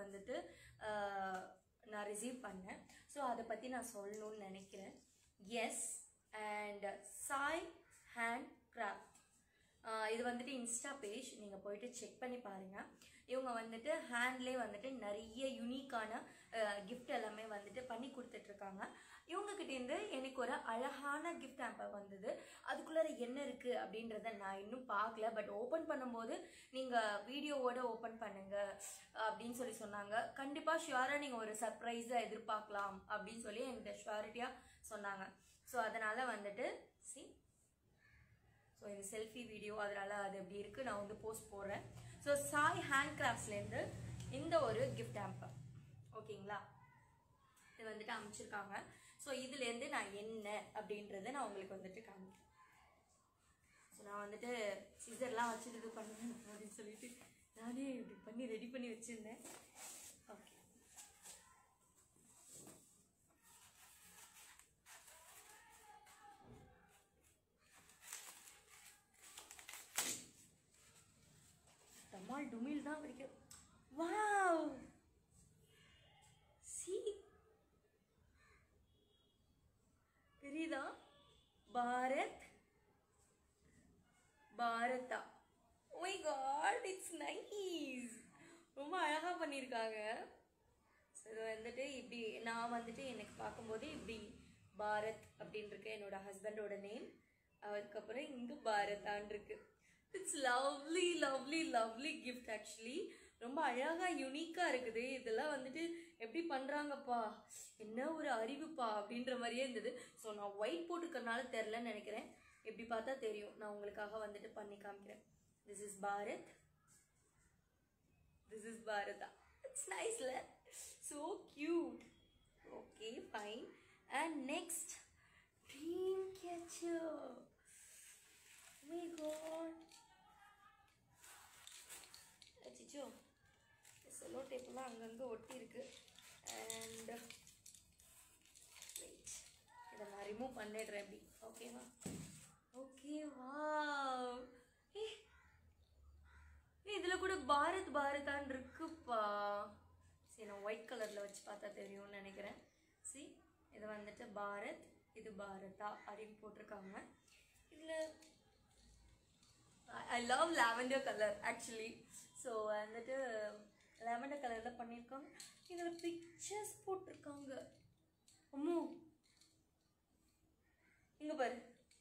வந்துட்டு ஆஹ், நான் ரிசீவ் பண்ணேன் ஸோ அதை பற்றி நான் சொல்லணும்னு நினைக்கிறேன் S and Sai hand handcraft ஆஹ் இது வந்துட்டு இன்ஸ்டா பேஜ் நீங்கள் போயிட்டு செக் பண்ணி பாருங்கள் இவங்க வந்துட்டு ஹேண்ட்லேயே வந்துட்டு நிறைய யூனிக்கான gift எல்லாமே வந்துட்டு பண்ணி கொடுத்துட்ருக்காங்க இவங்ககிட்டேருந்து எனக்கு ஒரு அழகான gift hamper வந்தது அதுக்குள்ளார என்ன இருக்குது அப்படின்றத நான் இன்னும் பார்க்கல பட் ஓப்பன் பண்ணும்போது நீங்கள் வீடியோவோட ஓப்பன் பண்ணுங்க அப்படின்னு சொல்லி சொன்னாங்க கண்டிப்பாக ஷுவராக நீங்கள் ஒரு சர்ப்ரைஸை எதிர்பார்க்கலாம் அப்படின்னு சொல்லி என்கிட்ட ஷுவாரிட்டியாக சொன்னாங்க ஸோ அதனால் வந்துட்டு சி ஸோ இது செல்ஃபி வீடியோ அதனால அது எப்படி இருக்குது நான் வந்து போஸ்ட் போடுறேன் ஸோ சாய் ஹேண்ட் கிராஃப்ட்ஸ்லேருந்து இந்த ஒரு கிஃப்ட் ஹேம்பர் ஓகேங்களா இது வந்துட்டு அமைச்சிருக்காங்க ஸோ இதுலேருந்து நான் என்ன அப்படின்றத நான் உங்களுக்கு வந்துட்டு காமிக்கிறேன் ஸோ நான் வந்துட்டு சிசர்லாம் வச்சுட்டு இது பண்ணுவேன் அப்படின்னு சொல்லிட்டு நானே இப்படி பண்ணி ரெடி பண்ணி வச்சுருந்தேன் ஓகே டமால் டுமில் தான் பிடிக்கும் வாவ் சி தெரியுதா பாரத் பாரதா ஓய் காட் இட்ஸ் நைஸ் ரொம்ப அழகா பண்ணியிருக்காங்க ஸோ இது வந்துட்டு இப்படி நான் வந்துட்டு எனக்கு பார்க்கும்போது இப்படி பாரத் அப்படின்னு இருக்கு என்னோட ஹஸ்பண்டோட நேம் அதுக்கப்புறம் இங்கே பாரதான் இருக்கு it's lovely lovely lovely gift actually ரொம்ப அழகா யூனிக்காக இருக்குது இதெல்லாம் வந்துட்டு எப்படி பண்ணுறாங்கப்பா என்ன ஒரு அறிவுப்பா அப்படின்ற மாதிரியே இருந்தது ஸோ நான் ஒயிட் போட்டுக்கறனால தெரிலன்னு நினைக்கிறேன் எப்படி பார்த்தா தெரியும் நான் உங்களுக்காக வந்துட்டு பண்ணி காமிக்கிறேன் this is Bharat This is Bharata. It's nice, la? So cute. Okay, fine. And next, dream catcher. Oh my god. அச்சிச்சோ செல்லோ டேப்லாம் அங்கங்கே ஒட்டி இருக்கு அண்ட் வெயிட் இதை நான் ரிமூவ் பண்ணிடுறேன் எப்படி ஓகேவா ஓகே வா ஏ ஏய், இதுல கூட பாரத் பாரதான் இருக்குப்பா சரி நான் ஒயிட் கலர்ல வச்சு பார்த்தா தெரியும்னு நினைக்கிறேன் சி இது வந்துட்டு பாரத் இது பாரதா அப்படின்னு போட்டிருக்காங்க இதுல I love lavender colour actually so வந்துட்டு லாவெண்டர் கலரில் பண்ணியிருக்காங்க இதில் பிக்சர்ஸ் போட்டிருக்காங்க அம்மோ இங்கே பாரு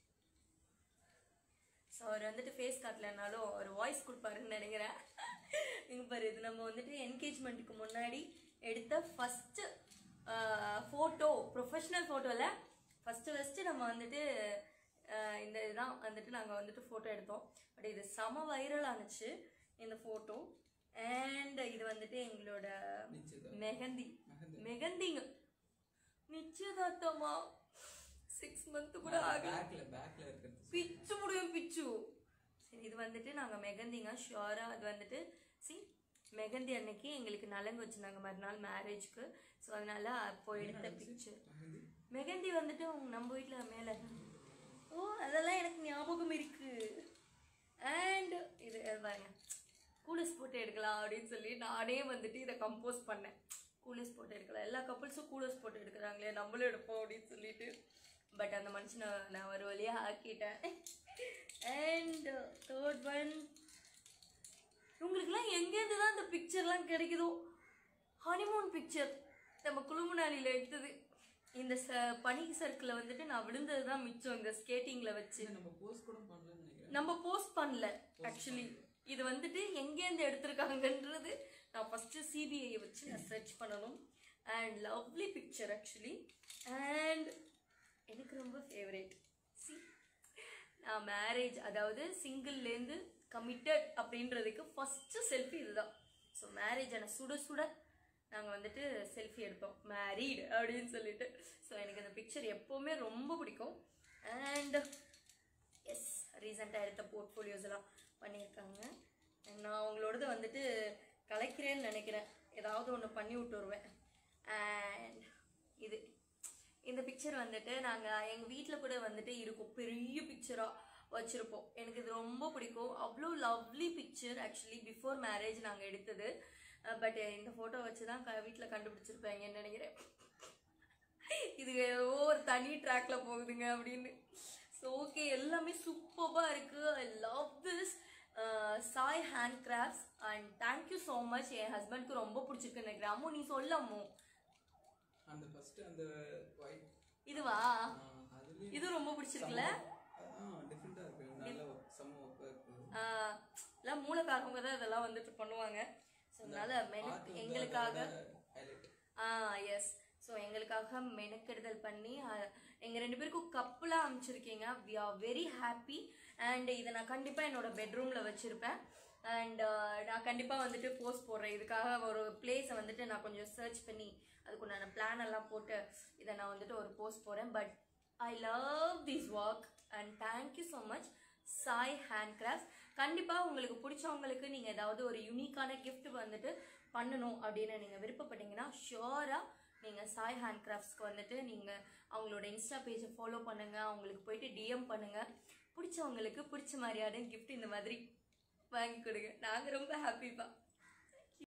ஸோ அவர் வந்துட்டு ஃபேஸ் காட்டலனாலும் ஒரு வாய்ஸ் கொடுப்பாருன்னு நினைக்கிறேன் இங்கே பாரு இது நம்ம வந்துட்டு என்கேஜ்மெண்ட்டுக்கு முன்னாடி எடுத்த ஃபஸ்ட்டு ஃபோட்டோ ப்ரொஃபஷ்னல் ஃபோட்டோவில் ஃபஸ்ட்டு ஃபஸ்ட்டு நம்ம வந்துட்டு ஆஹ் இந்த இதுதான் வந்துட்டு நாங்கள் வந்துட்டு ஃபோட்டோ எடுத்தோம் பட் இது செம வைரல் ஆனுச்சு இந்த ஃபோட்டோ அண்ட் இது வந்துட்டு எங்களோட நிச்சயதார்த்தம். மெஹந்தி மெஹந்தி. மெஹந்திங்க நிச்சயதார்த்தமா சிக்ஸ் மந்த் கூட ஆகல பேக்ல பேக்ல இருக்கிறது பிச்சு முடியும் பிச்சு சரி இது வந்துட்டு நாங்கள் மெகந்திங்க ஷுவராக அது வந்துட்டு சி மெகந்தி அன்னைக்கு எங்களுக்கு நலங்கு வச்சிருந்தாங்க மறுநாள் மேரேஜ்க்கு ஸோ அதனால அப்போ எடுத்த பிக்சர் மெஹந்தி மெகந்தி வந்துட்டு உங்க நம்ம வீட்டில் மேலே ஓ அதெல்லாம் எனக்கு ஞாபகம் இருக்கு அண்ட் இது இது பாருங்க கூலஸ் போட்டு எடுக்கலாம் அப்படின்னு சொல்லி நானே வந்துட்டு இதை கம்போஸ் பண்ணேன் கூலஸ் போட்டு எடுக்கலாம் எல்லா கப்புள்ஸும் கூலஸ் போட்டு எடுக்கிறாங்களே நம்மளும் எடுப்போம் அப்படின்னு சொல்லிட்டு பட் அந்த மனுஷனை நான் ஒரு வழியாக ஆக்கிட்டேன் அண்ட் தேர்ட் ஒன் இவங்களுக்குலாம் எங்கேருந்து தான் இந்த பிக்சர்லாம் கிடைக்குதோ ஹனிமூன் பிக்சர் நம்ம குழுமணாலியில் எடுத்தது இந்த ச பனி சர்க்கிளில் வந்துட்டு நான் விழுந்தது தான் மிச்சம் இந்த ஸ்கேட்டிங்கில் வச்சு இது நம்ம போஸ்ட் கூட பண்ணலன்னு நினைக்கிறேன் நம்ம போஸ்ட் பண்ணல ஆக்சுவலி இது வந்துட்டு எங்கேருந்து எடுத்திருக்காங்கன்றது நான் ஃபர்ஸ்ட் சிபிஐ வச்சு நான் சர்ச் பண்ணணும் and lovely picture actually and எனக்கு ரொம்ப ஃபேவரேட் சி நான் மேரேஜ் அதாவது சிங்கிள்லேருந்து கமிட்டட் அப்படின்றதுக்கு ஃபஸ்ட்டு செல்ஃபி இதுதான் ஸோ மேரேஜ் ஆனால் சுட சுட நாங்கள் வந்துட்டு செல்ஃபி எடுப்போம் மேரீட் அப்படின்னு சொல்லிட்டு ஸோ எனக்கு அந்த பிக்சர் எப்போவுமே ரொம்ப பிடிக்கும் அண்ட் எஸ் ரீசெண்டாக எடுத்த போர்ட்ஃபோலியோஸ் எல்லாம் பண்ணியிருக்காங்க And நான் அவங்களோடது வந்துட்டு கலைக்கிறேன்னு நினைக்கிறேன் ஏதாவது ஒன்று பண்ணி விட்டு வருவேன் அண்ட் இது இந்த பிக்சர் வந்துட்டு நாங்கள் எங்கள் வீட்டில் கூட வந்துட்டு இருக்கும் பெரிய பிக்சராக வச்சுருப்போம் எனக்கு இது ரொம்ப பிடிக்கும் அவ்வளோ lovely picture actually before marriage நாங்கள் எடுத்தது பட் இந்த ஃபோட்டோ வச்சு தான் க வீட்டில் கண்டுபிடிச்சிருப்பாங்கன்னு நினைக்கிறேன் இது ஒரு தனி ட்ராக்ல போகுதுங்க அப்படின்னு ஸோ ஓகே எல்லாமே சூப்பராக இருக்குது I love this Sai hand crafts and thank you so much என் ஹஸ்பண்ட்க்கு ரொம்ப பிடிச்சிருக்கு நினைக்கிறேன் அம்மு நீ சொல்லம்மு அந்த ஃபர்ஸ்ட் அந்த ஒயிட் இதுவா அதுலயும் இது ரொம்ப பிடிச்சிருக்குல்ல டிஃப்ரெண்டா இருக்கு நல்ல செம்ம ஒர்க்கா இருக்கு ஆஹ் எல்லாம் மூளைக்காரவங்க தான் இதெல்லாம் வந்துட்டு பண்ணுவாங்க ஸோ அதனால மெனு எங்களுக்காக ஹைலைட் ஆ எஸ் ஸோ எங்களுக்காக மெனக்கெடுதல் பண்ணி அஹ், எங்க ரெண்டு பேருக்கும் கப்பலாக அமைச்சிருக்கீங்க we are very happy and இதை நான் கண்டிப்பாக என்னோட பெட்ரூமில் வச்சுருப்பேன் அண்ட் நான் கண்டிப்பாக வந்துட்டு போஸ்ட் போடுறேன் இதுக்காக ஒரு பிளேஸை வந்துட்டு நான் கொஞ்சம் சர்ச் பண்ணி அதுக்குண்டான பிளான் எல்லாம் போட்டு இதை நான் வந்துட்டு ஒரு போஸ்ட் போடுறேன் but I love this work and thank you so much Sai hand craft கண்டிப்பாக உங்களுக்கு பிடிச்சவங்களுக்கு நீங்கள் ஏதாவது ஒரு யூனிக்கான gift வந்துட்டு பண்ணணும் அப்படின்னு நீங்கள் விருப்பப்பட்டீங்கன்னா ஷுவராக நீங்கள் சாய் ஹேண்ட் கிராஃப்ட்ஸ்க்கு வந்துட்டு நீங்கள் அவங்களோட இன்ஸ்டா பேஜை ஃபாலோ பண்ணுங்கள் அவங்களுக்கு போயிட்டு டிஎம் பண்ணுங்கள் பிடிச்சவங்களுக்கு பிடிச்ச மாதிரியான gift இந்த மாதிரி வாங்கி கொடுங்க நாங்கள் ரொம்ப ஹாப்பிப்பா